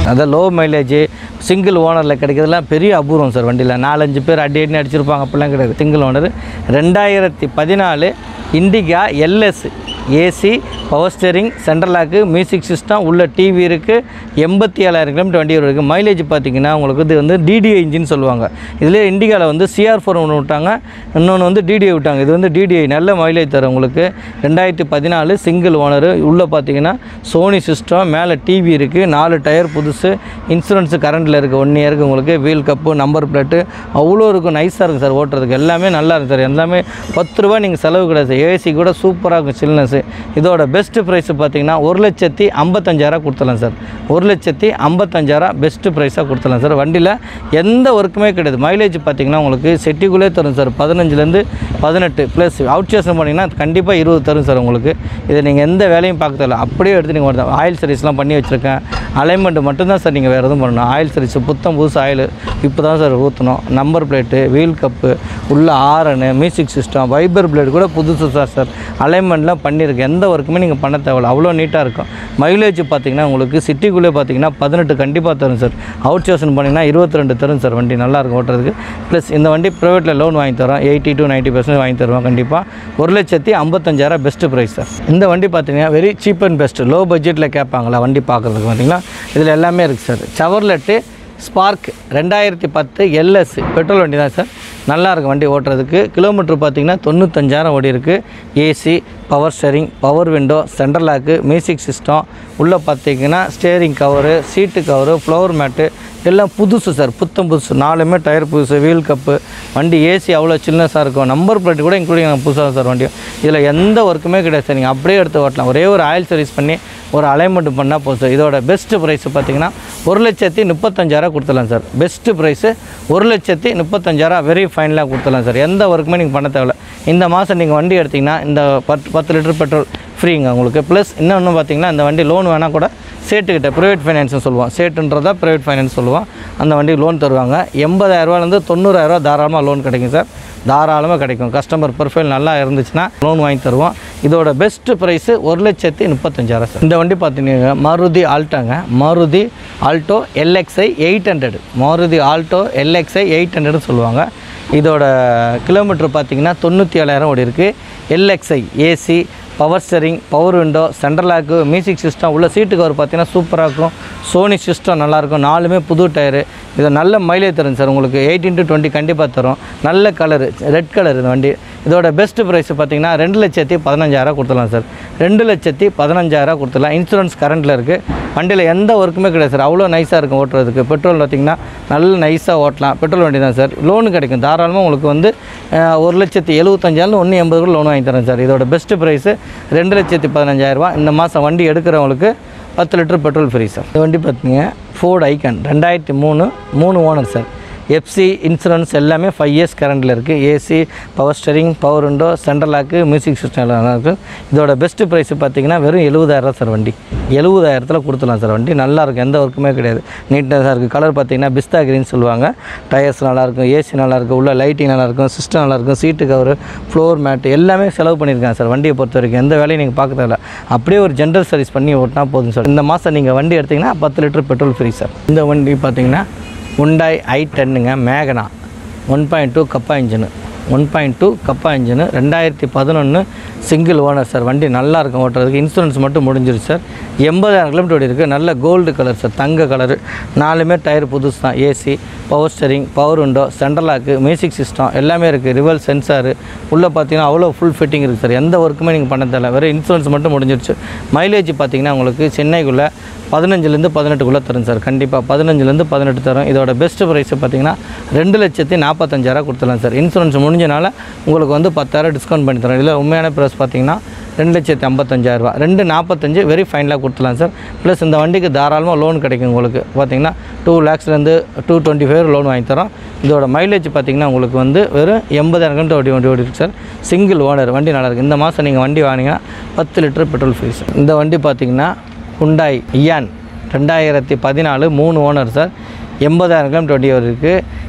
அதான் low mileage single ஓனரில் கிடைக்கிறதுலாம் பெரிய அபூர்வம் சார் வண்டியில் நாலஞ்சு பேர் அடி அடி அடிச்சிருப்பாங்க அப்படிலாம் கிடையாது சிங்கிள் ஓனர் ரெண்டாயிரத்தி பதினாலு Indica LS AC power steering central lock music system உள்ள டிவி இருக்குது எண்பத்தி ஏழாயிரம் கிலோமீட்டர் வண்டி இருக்குது மைலேஜ் பார்த்தீங்கன்னா உங்களுக்கு இது வந்து டிடிஐ இன்ஜின் சொல்லுவாங்க இதில் இண்டிகாவில் வந்து சிஆர் ஃபோர் ஒன்று விட்டாங்க இன்னொன்று வந்து டிடிஐ விட்டாங்க இது வந்து டிடிஐ நல்ல மைலேஜ் தரும் உங்களுக்கு ரெண்டாயிரத்தி பதினாலு சிங்கிள் ஓனர் உள்ளே பார்த்தீங்கன்னா சோனி சிஸ்டம் மேலே டிவி இருக்குது நாலு டயர் புதுசு இன்சூரன்ஸு கரண்டில் இருக்குது ஒன் இயருக்கு உங்களுக்கு வீல் கப்பு நம்பர் பிளேட்டு அவ்வளோ இருக்கும் நைஸாக இருக்குது சார் ஓட்டுறதுக்கு எல்லாமே நல்லா இருக்குது சார் எல்லாமே பத்து ரூபா நீங்கள் செலவு கிடையாது ஏசி கூட சூப்பராக இருக்கும் சில்னஸ் இதோட பெஸ்ட்டு ப்ரைஸ் பார்த்தீங்கன்னா ஒரு லட்சத்தி ஐம்பத்தஞ்சாயிரம் கொடுத்துடலாம் சார் ஒரு லட்சத்தி ஐம்பத்தஞ்சாயிரம் பெஸ்ட்டு ப்ரைஸாக கொடுத்துடலாம் சார் வண்டியில் எந்த ஒர்க்குமே கிடையாது மைலேஜ் பார்த்தீங்கன்னா உங்களுக்கு செட்டிக்குள்ளே தரும் சார் பதினஞ்சுலேருந்து பதினெட்டு ப்ளஸ் அவுட் ஸ்டேஷன் போனீங்கன்னா கண்டிப்பாக இருபது தரும் சார் உங்களுக்கு இதை நீங்கள் எந்த வேலையும் பார்க்க தேவையில்ல அப்படியே எடுத்து நீங்கள் ஓட்டலாம் ஆயில் சர்வீஸ்லாம் பண்ணி வச்சுருக்கேன் அலைன்மெண்ட் மட்டும்தான் சார் நீங்கள் வேறு எதுவும் பண்ணணும் ஆயில் சர்வீஸ் புத்தம் புதுசு ஆயில் இப்போ தான் சார் ஊற்றணும் நம்பர் பிளேட்டு வீல் கப்பு உள்ள horn music system wiper plate கூட புதுசு சார் சார் அலைன்மெண்ட்லாம் பண்ணியிருக்கு எந்த ஒர்க்குமே நீங்கள் பண்ண தேவையில்ல அவ்வளோ நீட்டாக இருக்கும் மைலேஜ் பார்த்தீங்கன்னா உங்களுக்கு சிட்டிக்குள்ளே பார்த்தீங்கன்னா பதினெட்டு கண்டிப்பாக தரும் சார் அவுட் ஸ்டேஷன் போனீங்கன்னா இருபத்தி ரெண்டு தரும் சார் வண்டி நல்லாயிருக்கும் ஓட்டுறதுக்கு ப்ளஸ் இந்த வண்டி ப்ரைவேட்டில் லோன் வாங்கி தரோம் எயிட்டி டு நைன்ட்டி பர்சன்ட் வாங்கி தருவோம் கண்டிப்பாக ஒரு லட்சத்தி ஐம்பத்தஞ்சாயிரம் பெஸ்ட்டு ப்ரைஸ் சார் இந்த வண்டி பார்த்தீங்கன்னா very cheap and best low பட்ஜெட்டில் கேட்பாங்களா வண்டி பார்க்குறதுக்கு பார்த்தீங்கன்னா இதில் எல்லாமே இருக்குது சார் சவர்லெட்டு ஸ்பார்க் ரெண்டாயிரத்தி பத்து எல்எஸ் பெட்ரோல் வண்டி தான் சார் நல்லா இருக்கும் வண்டி ஓட்டுறதுக்கு கிலோமீட்டர் பார்த்தீங்கன்னா தொண்ணூத்தஞ்சாயிரம் ஓடி இருக்குது AC power steering power window central lock music system உள்ளே பார்த்தீங்கன்னா steering cover seat cover flower mat எல்லாம் புதுசு சார் புத்தம் புதுசு நாலுமே டயர் புதுசு வீல் கப்பு வண்டி ஏசி அவ்வளோ சில்னஸாக இருக்கும் நம்பர் பிளேட் கூட இன்க்ளூடிங் புதுசாக சார் வண்டி இதில் எந்த ஒர்க்குமே கிடையாது சார் நீங்கள் அப்படியே எடுத்து ஓட்டலாம் ஒரே ஒரு ஆயில் சர்வீஸ் பண்ணி ஒரு அலைன்மெண்ட் பண்ணால் போதும் சார் இதோட பெஸ்ட்டு ப்ரைஸ் பார்த்தீங்கன்னா ஒரு லட்சத்தி முப்பத்தஞ்சாயிரம் கொடுத்துடலாம் சார் பெஸ்ட்டு ப்ரைஸு ஒரு லட்சத்தி முப்பத்தஞ்சாயிரம் வெரி ஃபைனலாக கொடுத்துடலாம் சார் எந்த ஒர்க்குமே நீங்கள் பண்ண தேவையில்ல இந்த மாதம் நீங்கள் வண்டி எடுத்திங்கன்னா இந்த பத்து பத்து லிட்டர் பெட்ரோல் ஃப்ரீங்க உங்களுக்கு ப்ளஸ் இன்னொன்று பார்த்தீங்கன்னா இந்த வண்டி லோன் வேணால் கூட சேட்டுக்கிட்ட ப்ரைவேட் ஃபைனான்ஸ்னு சொல்லுவோம் சேட்டுன்றதா ப்ரைவேட் ஃபைனான்ஸ் சொல்லுவோம் அந்த வண்டிக்கு லோன் தருவாங்க எண்பதாயிரரூவாலேருந்து தொண்ணூறாயிரரூவா தாராளமாக லோன் கிடைக்கும் சார் தாராளமாக கிடைக்கும் கஸ்டமர் ப்ரொஃபைல் நல்லா இருந்துச்சுன்னா லோன் வாங்கி தருவோம் இதோட பெஸ்ட்டு ப்ரைஸு ஒரு லட்சத்தி முப்பத்தஞ்சாயிரம் சார் இந்த வண்டி பார்த்தீங்கன்னா மாருதி ஆல்ட்டோங்க Maruti Alto LXI eight hundred Maruti Alto LXI eight ஹண்ட்ரட்னு சொல்லுவாங்க இதோட கிலோமீட்டர் பார்த்தீங்கன்னா தொண்ணூற்றி ஏழாயிரம் ஓடி இருக்குது LXI AC power steering power window central lock music system உள்ள சீட்டு கவர் பார்த்தீங்கன்னா சூப்பராக இருக்கும் சோனி சிஸ்டம் நல்லாயிருக்கும் நாலுமே புது டயரு இது நல்ல மைலேஜ் தரும் சார் உங்களுக்கு எயிட்டீன் டு டுவெண்ட்டி கண்டிப்பாக தரும் நல்ல கலரு ரெட் கலர் இந்த வண்டி இதோட பெஸ்ட் ப்ரைஸ் பார்த்தீங்கன்னா ரெண்டு லட்சத்தி பதினஞ்சாயிரம் கொடுத்துடலாம் சார் ரெண்டு லட்சத்தி பதினஞ்சாயிரம் கொடுத்துடலாம் இன்சூரன்ஸ் கரண்டில் இருக்குது வண்டியில் எந்த ஒர்க்குமே கிடையாது சார் அவ்வளோ நைஸாக இருக்கும் ஓட்டுறதுக்கு பெட்ரோல் பார்த்தீங்கன்னா நல்ல நைஸாக ஓட்டலாம் பெட்ரோல் வண்டி தான் சார் லோனு கிடைக்கும் தாராளமாக உங்களுக்கு வந்து அஹ், ஒரு லட்சத்தி எழுபத்தஞ்சாயிரம் ஒன்று எண்பது கூட லோன் வாங்கி தரேன் சார் இதோட பெஸ்ட்டு ப்ரைஸு ரெண்டு லட்சத்தி பதினஞ்சாயிரரூபா இந்த மாதம் வண்டி எடுக்கிறவங்களுக்கு பத்து லிட்டர் பெட்ரோல் ஃப்ரீ சார் இந்த வண்டி பார்த்தீங்க ஃபோர்ட் ஐக்கன் ரெண்டாயிரத்தி மூணு மூணு ஓனர் சார் எஃப்சி இன்சூரன்ஸ் எல்லாமே ஃபைவ் இயர்ஸ் கரண்டில் இருக்குது AC power steering power window central lock music system எல்லாம் இருக்குது இதோட பெஸ்ட்டு ப்ரைஸ் பார்த்தீங்கன்னா வெறும் எழுபதாயிரம் சார் வண்டி எழுபதாயிரத்தில் கொடுத்துலாம் சார் வண்டி நல்லா இருக்கும் எந்த ஒர்க்குமே கிடையாது நீட்னஸாக இருக்குது கலர் பார்த்தீங்கன்னா பிஸ்தா கிரீன் சொல்லுவாங்க டயர்ஸ் நல்லாயிருக்கும் ஏசி நல்லாயிருக்கும் உள்ள லைட்டிங் நல்லாயிருக்கும் சிஸ்டம் நல்லாயிருக்கும் சீட்டு கவர் ஃப்ளோர் மேட் எல்லாமே செலவு பண்ணியிருக்காங்க சார் வண்டியை பொறுத்த வரைக்கும் எந்த வேலையும் நீங்கள் பார்க்க தேவையில்ல அப்படியே ஒரு ஜென்ரல் சர்வீஸ் பண்ணி ஓட்டினா போதும் சார் இந்த மாதம் நீங்கள் வண்டி எடுத்தீங்கன்னா பத்து லிட்டர் பெட்ரோல் ஃப்ரீ சார் இந்த வண்டி பார்த்தீங்கன்னா உண்டாய் ஐ டென்னுங்க Magna one point two Kappa engine one point two Kappa engine ரெண்டாயிரத்தி பதினொன்று சிங்கிள் ஓனர் சார் வண்டி நல்லா இருக்கும் ஓட்டுறதுக்கு இன்சூரன்ஸ் மட்டும் முடிஞ்சிருச்சு சார் எண்பதாயிரம் கிலோமீட்டர் ஓடி இருக்குது நல்ல கோல்டு கலர் சார் தங்க கலரு நாலுமே டயர் புதுசு தான் AC power steering power window central lock music system எல்லாமே இருக்குது ரிவல் சென்சாரு உள்ளே பார்த்தீங்கன்னா அவ்வளோ ஃபுல் ஃபிட்டிங் இருக்குது சார் எந்த ஒர்க்குமே நீங்கள் பண்ண தேவையில்ல வெறும் இன்சூரன்ஸ் மட்டும் முடிஞ்சிருச்சு மைலேஜ் பார்த்தீங்கன்னா உங்களுக்கு சென்னைக்குள்ளே பதினஞ்சுலேருந்து பதினெட்டுக்குள்ளே தரும் சார் கண்டிப்பாக பதினஞ்சுலேருந்து பதினெட்டு தரும் இதோட பெஸ்ட் ப்ரைஸ் பார்த்தீங்கன்னா ரெண்டு லட்சத்தி நாற்பத்தஞ்சாயிரம் கொடுத்துடலாம் சார் இன்சூரன்ஸ் முடிஞ்சனால உங்களுக்கு வந்து பத்தாயிரம் டிஸ்கவுண்ட் பண்ணி தரோம் இதில் உண்மையான ப்ரைஸ் பார்த்தீங்கன்னா ரெண்டு லட்சத்தி ஐம்பத்தஞ்சாயிரரூபா ரெண்டு நாற்பத்தஞ்சு வெரி ஃபைனலாக கொடுத்துலாம் சார் ப்ளஸ் இந்த வண்டிக்கு தாராளமாக லோன் கிடைக்கும் உங்களுக்கு பார்த்தீங்கன்னா டூ லேக்ஸ்லேருந்து டூ டுவெண்ட்டி ஃபைவ் லோன் வாங்கி தரோம் இதோட மைலேஜ் பார்த்தீங்கன்னா உங்களுக்கு வந்து வெறும் எண்பதாயிரம் கிலோமீட்டர் ஓடி வண்டி ஓடி இருக்கு சார் சிங்கிள் ஓனர் வண்டி நல்லா இருக்கு இந்த மாதம் நீங்கள் வண்டி வாங்கினீங்கன்னா பத்து லிட்டர் பெட்ரோல் ஃப்ரீ சார் இந்த வண்டி பார்த்தீங்கன்னா ஹுண்டாய் இயான் ரெண்டாயிரத்தி பதினாலு மூணு ஓனர் சார் எண்பதாயிரம் கிலோமீட்டர் வண்டி இருக்குது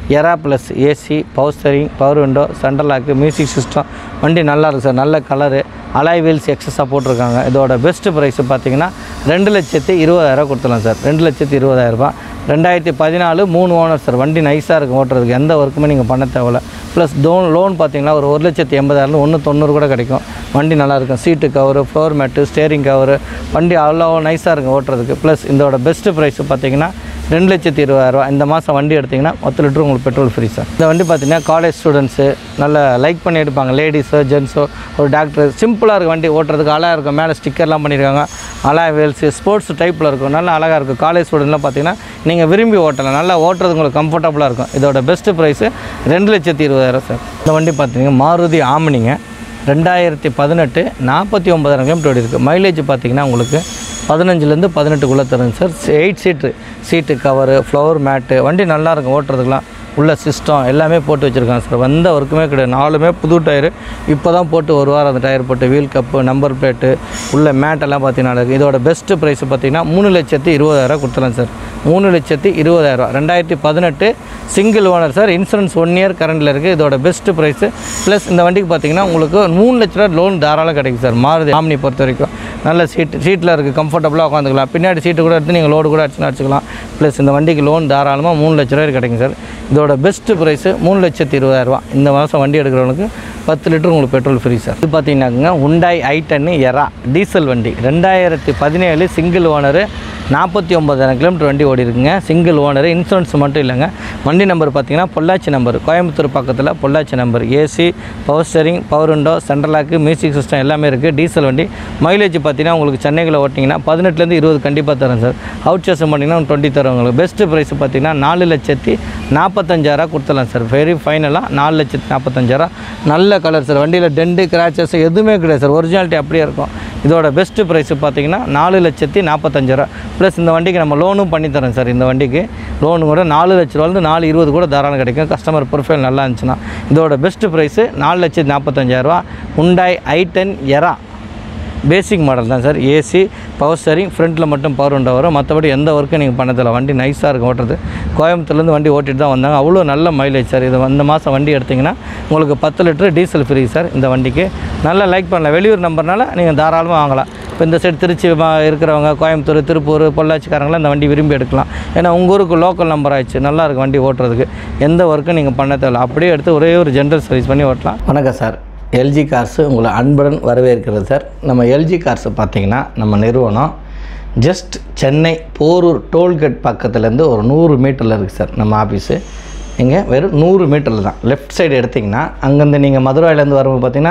Era plus AC power steering power window central lock music system வண்டி நல்லா இருக்குது சார் நல்ல கலரு அலாய் வீல்ஸ் எக்ஸஸாக போட்டிருக்காங்க இதோட பெஸ்ட்டு ப்ரைஸ் பார்த்தீங்கன்னா ரெண்டு லட்சத்தி இருபதாயிரம் கொடுத்துலாம் சார் ரெண்டு லட்சத்தி இருபதாயிரரூபா ரெண்டாயிரத்தி பதினாலு மூணு ஓனர் சார் வண்டி நைஸாக இருக்கும் ஓட்டுறதுக்கு எந்த ஒர்க்குமே நீங்கள் பண்ண தேவையில்ல ப்ளஸ் லோன் லோன் பார்த்தீங்கன்னா ஒரு ஒரு லட்சத்தி எண்பதாயிரம் ஒன்று தொண்ணூறு கூட கிடைக்கும் வண்டி நல்லாயிருக்கும் seat cover floor mat steering cover வண்டி அவ்வளோ நைஸாக இருக்கும் ஓட்டுறதுக்கு ப்ளஸ் இதோட பெஸ்ட்டு ப்ரைஸ் பார்த்தீங்கன்னா ரெண்டு லட்சத்தி இருபதாயிரரூவா இந்த மாதம் வண்டி எடுத்திங்கன்னா பத்து லிட்டர் உங்களுக்கு பெட்ரோல் ஃப்ரீ சார் இந்த வண்டி பார்த்தீங்கன்னா காலேஜ் ஸ்டூடெண்ட்ஸு நல்ல லைக் பண்ணி எடுப்பாங்க லேடிஸோ ஜென்ஸோ ஒரு டாக்டர் சிம்பிளாக இருக்கும் வண்டி ஓட்டுறதுக்கு அழகாக இருக்கும் மேலே ஸ்டிக்கர்லாம் பண்ணியிருக்காங்க அலா வேல்ஸு ஸ்போர்ட்ஸ் டைப்பில் இருக்கும் நல்லா அழகாக இருக்கும் காலேஜ் ஸ்டூடெண்ட்லாம் பார்த்தீங்கன்னா நீங்கள் விரும்பி ஓட்டலாம் நல்லா ஓட்டுறது உங்களுக்கு கம்ஃபர்டபுளாக இருக்கும் இதோட பெஸ்ட்டு ப்ரைஸு ரெண்டு லட்சத்தி இருபதாயிரம் சார் இந்த வண்டி பார்த்தீங்கன்னா மாருதி ஆமினிங்க ரெண்டாயிரத்தி பதினெட்டு நாற்பத்தி ஒம்பதாயிரம் கிலோமீட்டர் ஓடி இருக்குது மைலேஜ் பார்த்தீங்கன்னா உங்களுக்கு பதினஞ்சுலேருந்து பதினெட்டுக்குள்ளே தருங்க sir eight seat seat cover flower mat வண்டி நல்லா இருக்கும் ஓட்டுறதுக்குலாம் உள்ள சிஸ்டம் எல்லாமே போட்டு வச்சுருக்காங்க சார் வந்த ஒர்க்குமே கிடையாது நாலுமே புது டயரு இப்போ தான் போட்டு ஒரு வாரம் அந்த டயர் போட்டு வீல் கப்பு நம்பர் பிளேட்டு உள்ள மேட்டெல்லாம் பார்த்தீங்கன்னா இருக்கு. இதோட பெஸ்ட்டு ப்ரைஸ் பார்த்தீங்கன்னா மூணு லட்சத்தி இருபதாயிரம் கொடுத்துலாம் சார் மூணு லட்சத்தி இருபதாயிரம் ரெண்டாயிரத்தி பதினெட்டு single owner sir insurance one year கரண்டில் இருக்குது இதோட பெஸ்ட்டு ப்ரைஸு ப்ளஸ் இந்த வண்டிக்கு பார்த்தீங்கன்னா உங்களுக்கு மூணு லட்ச ரூபா லோன் தாராளம் கிடைக்கும் சார் மாருதி ஆம்னி பொறுத்த வரைக்கும் நல்ல சீட் சீட்டில் இருக்குது கம்ஃபர்டபுளாக உட்காந்துக்கலாம் பின்னாடி சீட்டு கூட எடுத்து நீங்கள் லோடு கூட அடிச்சுன்னு அடிச்சுக்கலாம் ப்ளஸ் இந்த வண்டிக்கு லோன் தாராளமாக மூணு லட்ச ரூபாய் கிடைக்கும் சார் இதோட பெஸ்ட்டு ப்ரைஸு மூணு லட்சத்தி இருபதாயிரரூவா இந்த மாதம் வண்டி எடுக்கிறவனுக்கு பத்து லிட்டர் உங்களுக்கு பெட்ரோல் ஃப்ரீ சார் இது பார்த்தீங்கன்னாக்குங்க உண்டாய் ஐ டென்னு எரா டீசல் வண்டி ரெண்டாயிரத்தி பதினேழு சிங்கிள் ஓனரு நாற்பத்தி ஒம்பதாயிரம் கிலோமீட்டர் வண்டி ஓடி இருக்குங்க சிங்கிள் ஓனரு இன்சூரன்ஸ் மட்டும் இல்லைங்க வண்டி நம்பர் பார்த்தீங்கன்னா பொள்ளாச்சி நம்பர் கோயம்புத்தூர் பக்கத்தில் Pollachi number AC power steering power window central lock music system எல்லாமே இருக்குது டீசல் வண்டி மைலேஜ் பார்த்தீங்கன்னா உங்களுக்கு சென்னைக்குள்ள ஓட்டிங்கன்னா பதினெட்டுலேருந்து இருபது கண்டிப்பாக தரும் சார் அவுட் சேஸ் பண்ணிங்கன்னா டுவெண்ட்டி தரும் உங்களுக்கு பெஸ்ட்டு ப்ரைஸ் பார்த்தீங்கன்னா நாலு லட்சத்தி நாற்பத்தஞ்சாயிரம் கொடுத்துடலாம் சார் வெரி ஃபைனலாக நாலு லட்சத்தி நாற்பத்தஞ்சாயிரம் நல்ல கலர் சார் வண்டியில் டெண்டு கிராச்சஸ் எதுவுமே கிடையாது சார் ஒரிஜினாலிட்டி அப்படியே இருக்கும் இதோட பெஸ்ட்டு ப்ரைஸ் பார்த்தீங்கன்னா நாலு லட்சத்தி நாற்பத்தஞ்சாயிரம் ப்ளஸ் இந்த வண்டிக்கு நம்ம லோனும் பண்ணி தரோம் சார் இந்த வண்டிக்கு லோனு கூட நாலு லட்ச ரூபாலேருந்து நாலு இருபது கூட தாராளம் கிடைக்கும் கஸ்டமர் ப்ரொஃபைல் நல்லா இருந்துச்சுன்னா இதோட பெஸ்ட்டு ப்ரைஸு நாலு லட்சத்தி நாற்பத்தஞ்சாயிரரூவா Hyundai i ten Era basic model தான் சார் ஏசி பவர் ஸ்டரிங் ஃப்ரண்ட்டில் மட்டும் பவர் உண்டா வரும் மற்றபடி எந்த ஒர்க்கும் நீங்கள் பண்ணதில்லை வண்டி நைஸாக இருக்கும் ஓட்டுறது கோயம்புத்தூர்லேருந்து வண்டி ஓட்டிட்டு தான் வந்தாங்க அவ்வளோ நல்ல மைலேஜ் சார் இது இந்த மாதம் வண்டி எடுத்திங்கன்னா உங்களுக்கு பத்து லிட்டர் டீசல் ஃப்ரீ சார் இந்த வண்டிக்கு நல்லா லைக் பண்ணலாம் வெளியூர் நம்பர்னால நீங்கள் தாராளமாக வாங்கலாம் இப்போ இந்த சைடு திருச்சி மா- இருக்கிறவங்க கோயம்புத்தூர் திருப்பூர் பொள்ளாச்சிக்காரங்களாம் இந்த வண்டி விரும்பி எடுக்கலாம் ஏன்னா உங்கள் ஊருக்கு லோக்கல் நம்பர் ஆயிடுச்சு நல்லா இருக்கும் வண்டி ஓட்டுறதுக்கு எந்த ஒர்க்கும் நீங்கள் பண்ண தேவையில்ல அப்படியே எடுத்து ஒரே ஒரு ஜென்ரல் சர்வீஸ் பண்ணி ஓட்டலாம் வணக்கம் சார் எல்ஜி கார்ஸு உங்களை அன்புடன் வரவேற்கிறது சார் நம்ம எல்ஜி கார்ஸை பார்த்தீங்கன்னா நம்ம நிறுவனம் ஜஸ்ட் சென்னை போரூர் டோல்கேட் பக்கத்துலேருந்து ஒரு நூறு மீட்டரில் இருக்குது சார் நம்ம ஆஃபீஸு இங்கே வெறும் நூறு மீட்டரில் தான் லெஃப்ட் சைடு எடுத்திங்கன்னா அங்கேருந்து நீங்கள் மதுராயிலேருந்து வரும்போது பார்த்தீங்கன்னா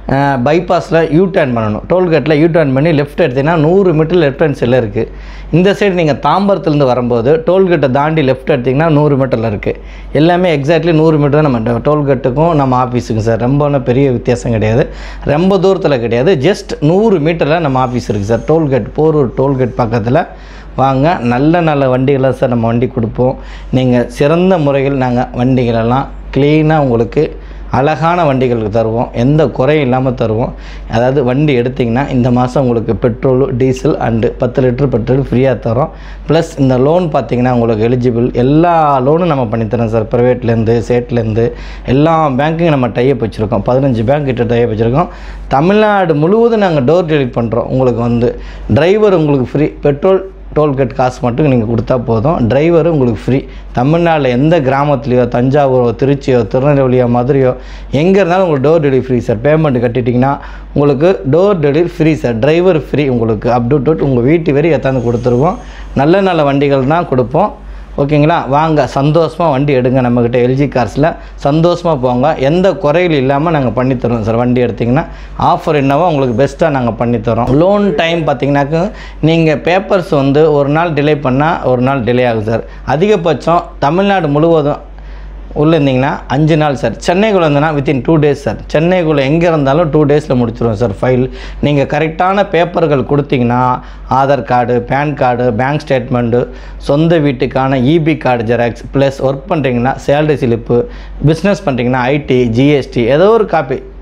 பைபாஸில் யூ டர்ன் பண்ணணும் டோல்கேட்டில் யூ டர்ன் பண்ணி லெஃப்ட் எடுத்தீங்கன்னா நூறு மீட்டர் லெஃப்ட் ஹேண்ட் சைடில் இருக்குது இந்த சைடு நீங்கள் தாம்பரத்துலேருந்து வரும்போது டோல்கேட்டை தாண்டி லெஃப்ட் எடுத்திங்கன்னா நூறு மீட்டரில் இருக்குது எல்லாமே எக்ஸாக்ட்லி நூறு மீட்டர் தான் நம்ம டோல்கேட்டுக்கும் நம்ம ஆஃபீஸுக்கும் சார் ரொம்ப ஒன்றும் பெரிய வித்தியாசம் கிடையாது ரொம்ப தூரத்தில் கிடையாது ஜஸ்ட் நூறு மீட்டரில் நம்ம ஆஃபீஸ் இருக்குது சார் டோல்கேட் போரூர் டோல்கேட் பக்கத்தில் வாங்க நல்ல நல்ல வண்டிகளை சார் நம்ம வண்டி கொடுப்போம் நீங்கள் சிறந்த முறையில் நாங்கள் வண்டிகளெல்லாம் க்ளீனாக உங்களுக்கு அழகான வண்டிகளுக்கு தருவோம் எந்த குறையும் இல்லாமல் தருவோம் அதாவது வண்டி எடுத்திங்கன்னா இந்த மாதம் உங்களுக்கு பெட்ரோல் டீசல் அண்டு பத்து லிட்டர் பெட்ரோல் ஃப்ரீயாக தரோம் ப்ளஸ் இந்த லோன் பார்த்தீங்கன்னா உங்களுக்கு எலிஜிபிள் எல்லா லோனும் நம்ம பண்ணித்தரோம் சார் ப்ரைவேட்லேருந்து ஸ்டேட்லேருந்து எல்லா பேங்க்கையும் நம்ம டைப் வச்சுருக்கோம் பதினஞ்சு பேங்க் கிட்ட டைப் வச்சுருக்கோம் தமிழ்நாடு முழுவதும் நாங்கள் டோர் டெலிவரி பண்ணுறோம் உங்களுக்கு வந்து டிரைவர் உங்களுக்கு ஃப்ரீ பெட்ரோல் டோல்கேட் காசு மட்டும் நீங்கள் கொடுத்தா போதும் டிரைவரும் உங்களுக்கு ஃப்ரீ தமிழ்நாட்டில் எந்த கிராமத்துலையோ தஞ்சாவூரோ திருச்சியோ திருநெல்வேலியோ மதுரையோ எங்கே இருந்தாலும் உங்களுக்கு door delivery free sir payment கட்டிட்டிங்கன்னா உங்களுக்கு door delivery free sir driver free உங்களுக்கு அப் டு டோட் உங்கள் வீட்டு வரை எத்தாந்து கொடுத்துருவோம் நல்ல நல்ல வண்டிகள் தான் கொடுப்போம் ஓகேங்களா வாங்க சந்தோஷமாக வண்டி எடுங்க நம்மக்கிட்ட எல்ஜி கார்ஸில் சந்தோஷமாக போங்க எந்த குறையில் இல்லாமல் நாங்கள் பண்ணித்தரோம் சார் வண்டி எடுத்திங்கன்னா ஆஃபர் என்னவோ உங்களுக்கு பெஸ்ட்டாக நாங்கள் பண்ணித்தரோம் லோன் டைம் பார்த்தீங்கன்னாக்க நீங்கள் பேப்பர்ஸ் வந்து ஒரு நாள் டிலே பண்ணால் ஒரு நாள் டிலே ஆகும் சார் அதிகபட்சம் தமிழ்நாடு முழுவதும் உள்ளே இருந்தீங்கன்னா அஞ்சு நாள் சார் சென்னைக்குள்ளே இருந்தேன்னா வித்தின் டூ டேஸ் சார் சென்னைக்குள்ளே எங்கே இருந்தாலும் டூ டேஸில் முடிச்சிருவோம் சார் ஃபைல் நீங்கள் கரெக்டான பேப்பர்கள் கொடுத்தீங்கன்னா Aadhaar card pan card bank statement சொந்த வீட்டுக்கான EB card xerox plus work பண்ணுறீங்கன்னா சேலரி ஸ்லிப்பு பிஸ்னஸ் பண்ணுறீங்கன்னா ஐடி ஜிஎஸ்டி ஏதோ ஒரு காப்பி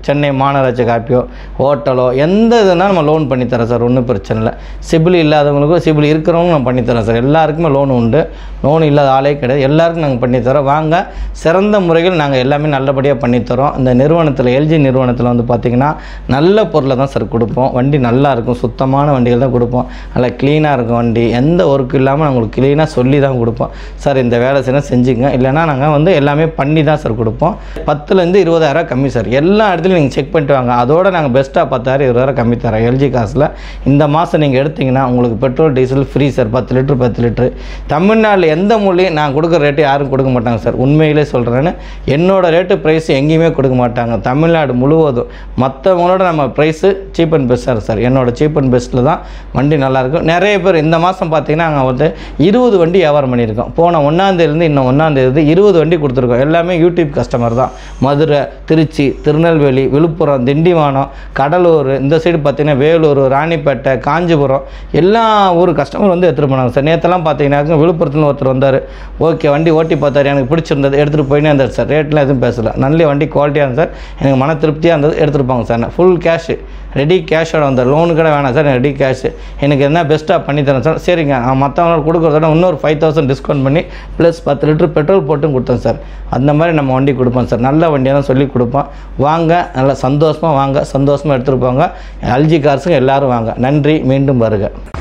சென்னை மாநகராட்சி காப்பியோ ஹோட்டலோ எந்த இதுனா நம்ம லோன் பண்ணித்தரோம் சார் ஒன்றும் பிரச்சனை இல்லை சிபில் இல்லாதவங்களுக்கும் சிபில் இருக்கிறவங்களும் நான் பண்ணித்தரோம் சார் எல்லாருக்குமே லோன் உண்டு லோன் இல்லாத ஆளே கிடையாது எல்லாருக்கும் நாங்கள் பண்ணித்தரோம் வாங்க சிறந்த முறையில் நாங்கள் எல்லாமே நல்லபடியாக பண்ணித்தரோம் இந்த நிறுவனத்தில் எல்ஜி நிறுவனத்தில் வந்து பார்த்திங்கன்னா நல்ல பொருளை தான் சார் கொடுப்போம் வண்டி நல்லா இருக்கும் சுத்தமான வண்டிகள் தான் கொடுப்போம் நல்லா க்ளீனாக இருக்கும் வண்டி எந்த ஒர்க்கும் இல்லாமல் நாங்கள் உங்களுக்கு க்ளீனாக சொல்லி தான் கொடுப்போம் சார் இந்த வேலை செய்யணும் செஞ்சுங்க இல்லைன்னா நாங்கள் வந்து எல்லாமே பண்ணி தான் சார் கொடுப்போம் பத்துலேருந்து இருபதாயிரம் கம்மி சார் எல்லா இடத்துலையும் நீங்கள் செக் பண்ணிட்டு வாங்க அதோட நாங்கள் பெஸ்ட்டாக பத்தாயிரம் இருபதாயிரம் கம்மி தரோம் எல்ஜி காசில் இந்த மாதம் நீங்கள் எடுத்தீங்கன்னா உங்களுக்கு பெட்ரோல் டீசல் ஃப்ரீ சார் பத்து லிட்டரு பத்து லிட்டரு தமிழ்நாட்டில் எந்த மூலையும் நான் கொடுக்குற ரேட்டு யாரும் கொடுக்க மாட்டாங்க சார் உண்மையிலே சொல்கிறேன்னு என்னோட ரேட்டு ப்ரைஸ் எங்கேயுமே கொடுக்க மாட்டாங்க தமிழ்நாடு முழுவதும் மற்றவங்களோட நம்ம ப்ரைஸு சீப் அண்ட் பெஸ்ட்டாக சார் என்னோட சீப் அண்ட் பெஸ்ட்டில் தான் வண்டி நல்லாயிருக்கும் நிறைய பேர் இந்த மாதம் பார்த்தீங்கன்னா நாங்கள் வந்து இருபது வண்டி வியாபாரம் பண்ணியிருக்கோம் போன ஒன்றாந்தேதிலேருந்து இன்னும் ஒன்றாந்தேதி இருபது வண்டி கொடுத்துருக்கோம் எல்லாமே யூடியூப் கஸ்டமர் தான் மதுரை திருச்சி திருநெல்வேலி விழுப்புரம் திண்டிவனம் கடலூர் இந்த சைடு பார்த்தீங்கன்னா வேலூர் ராணிப்பேட்டை காஞ்சிபுரம் எல்லா ஊர் கஸ்டமர் வந்து எடுத்துகிட்டு போனாங்க சார் நேற்றெல்லாம் பார்த்தீங்கன்னாக்க விழுப்புரத்தில் ஒருத்தர் வந்தார் ஓகே வண்டி ஓட்டி பார்த்தாரு எனக்கு பிடிச்சிருந்தது எடுத்துகிட்டு போயினே இருந்தார் சார் ரேட்லாம் எதுவும் பேசல நல்ல வண்டி குவாலிட்டியாக இருந்தது சார் எனக்கு மன திருப்தியாக இருந்தது எடுத்துகிட்டு போங்க சார் ஃபுல் கேஷ் ரெடி கேஷோட வந்தார் லோனு கூட வேணாம் சார் ரெடி கேஷ் எனக்கு என்ன பெஸ்ட்டாக பண்ணி தரேன் சார் சரிங்க மற்றவங்க கொடுக்குறதோட இன்னொரு ஃபைவ் தௌசண்ட் டிஸ்கவுண்ட் பண்ணி ப்ளஸ் பத்து லிட்டர் பெட்ரோல் போட்டும் கொடுத்தேன் சார் அந்த மாதிரி நம்ம வண்டி கொடுப்போம் சார் நல்ல வண்டியாக தான் சொல்லி கொடுப்போம் வாங்க நல்லா சந்தோஷமாக வாங்க சந்தோஷமாக எடுத்துகிட்டு போங்க எல்ஜி கார்ஸுங்க எல்லோரும் வாங்க நன்றி மீண்டும் வருக